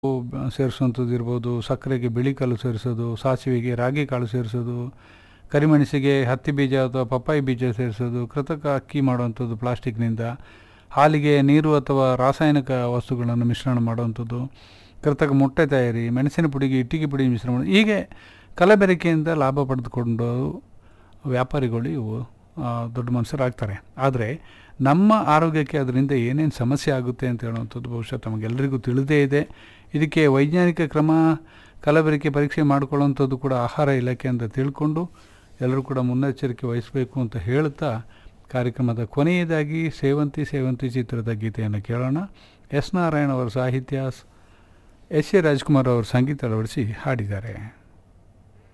ಸೇರಿಸುವಂಥದ್ದು ಇರ್ಬೋದು ಸಕ್ಕರೆಗೆ ಬಿಳಿ ಕಾಳು ಸೇರಿಸೋದು ಸಾಸಿವೆಗೆ ರಾಗಿ ಕಾಳು ಸೇರಿಸೋದು ಕರಿಮೆಣಸಿಗೆ ಹತ್ತಿ ಬೀಜ ಅಥವಾ ಪಪ್ಪಾಯಿ ಬೀಜ ಸೇರಿಸೋದು ಕೃತಕ ಅಕ್ಕಿ ಮಾಡುವಂಥದ್ದು ಪ್ಲಾಸ್ಟಿಕ್ನಿಂದ ಹಾಲಿಗೆ ನೀರು ಅಥವಾ ರಾಸಾಯನಿಕ ವಸ್ತುಗಳನ್ನು ಮಿಶ್ರಣ ಮಾಡುವಂಥದ್ದು ಕೃತಕ ಮೊಟ್ಟೆ ತಯಾರಿ ಮೆಣಸಿನ ಪುಡಿಗೆ ಇಟ್ಟಿಗೆ ಪುಡಿ ಮಿಶ್ರಣ ಮಾಡಿ ಹೀಗೆ ಕಲಬೆರಕೆಯಿಂದ ಲಾಭ ಪಡೆದುಕೊಂಡು ವ್ಯಾಪಾರಿಗಳು ಇವು ಆ, ದೊಡ್ಡ ಮನುಷ್ಯರಾಗ್ತಾರೆ ಆದರೆ ನಮ್ಮ ಆರೋಗ್ಯಕ್ಕೆ ಅದರಿಂದ ಏನೇನು ಸಮಸ್ಯೆ ಆಗುತ್ತೆ ಅಂತ ಹೇಳುವಂಥದ್ದು ಬಹುಶಃ ತಮಗೆಲ್ಲರಿಗೂ ತಿಳಿದೇ ಇದೆ ಇದಕ್ಕೆ ವೈಜ್ಞಾನಿಕ ಕ್ರಮ ಕಲಬೆರಕೆ ಪರೀಕ್ಷೆ ಮಾಡಿಕೊಳ್ಳುವಂಥದ್ದು ಕೂಡ ಆಹಾರ ಇಲಾಖೆ ಅಂತ ತಿಳ್ಕೊಂಡು ಎಲ್ಲರೂ ಕೂಡ ಮುನ್ನೆಚ್ಚರಿಕೆ ವಹಿಸಬೇಕು ಅಂತ ಹೇಳ್ತಾ ಕಾರ್ಯಕ್ರಮದ ಕೊನೆಯದಾಗಿ ಸೇವಂತಿ ಸೇವಂತಿ ಚಿತ್ರದ ಗೀತೆಯನ್ನು ಕೇಳೋಣ ಎಸ್ ನಾರಾಯಣ ಅವರ ಸಾಹಿತ್ಯ ಎಸ್ ಎ ರಾಜ್ಕುಮಾರ್ ಅವರು ಸಂಗೀತ ಅಳವಡಿಸಿ ಹಾಡಿದ್ದಾರೆ